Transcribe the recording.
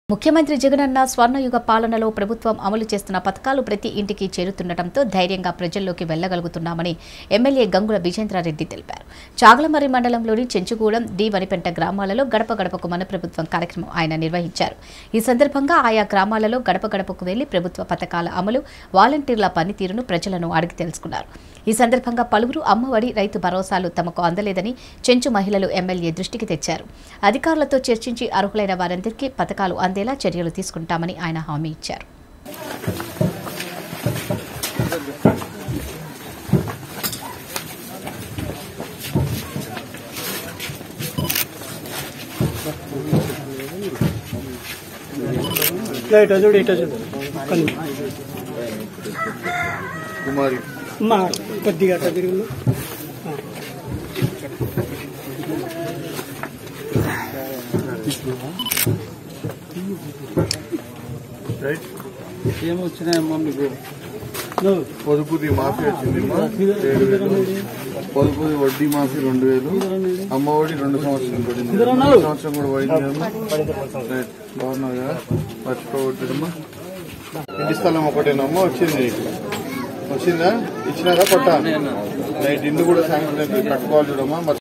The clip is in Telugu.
ముఖ్యమంత్రి జగనన్న స్వర్ణయుగ పాలనలో ప్రభుత్వం అమలు చేస్తున్న పథకాలు ప్రతి ఇంటికి చేరుతుండటంతో ధైర్యంగా ప్రజల్లోకి వెళ్లగలుగుతున్నామని ఎమ్మెల్యే గంగుల విజేంద్రారెడ్డి తెలిపారు చాగలమర్రి మండలంలోని చెంచుగూడెం డి వనిపెంట గ్రామాలలో గడప గడపకు మన ప్రభుత్వం కార్యక్రమం ఆయన నిర్వహించారు ఈ సందర్భంగా ఆయా గ్రామాలలో గడప గడపకు వెళ్లి ప్రభుత్వ పథకాల అమలు వాలంటీర్ల పనితీరును ప్రజలను అడిగి తెలుసుకున్నారు ఈ సందర్భంగా పలువురు అమ్మఒడి రైతు భరోసాలు తమకు అందలేదని చెంచు మహిళలు ఎమ్మెల్యే దృష్టికి తెచ్చారు అధికారులతో చర్చించి అర్హులైన వారందరికీ పథకాలు అందేలా చర్యలు తీసుకుంటామని ఆయన హామీ ఇచ్చారు ఇట్లా ఇటా చూడు ఇటా చూడు కానీ కుమారి అమ్మా కొద్దిగా అట్లా తిరుగు రైట్ ఏమొచ్చినాయమ్మా మీకు నువ్వు పొదుపుది మాఫీ వచ్చిందమ్మా ఏడు వేలు పొదుపుది వడ్డీ మాఫీ రెండు వేలు అమ్మ ఒడి రెండు సంవత్సరం పడింది ఈ సంవత్సరం కూడా పడింది రైట్ బాగున్నావు కదా మర్చిపోవద్దమ్మా ఇంటి స్థలం ఒకటేనమ్మా వచ్చింది నీకు వచ్చిందా ఇచ్చినారా పట్టా రైట్ ఇల్లు కూడా శాంక్షన్ అయిపోయి కట్టుకోవాలి చూడమ్మా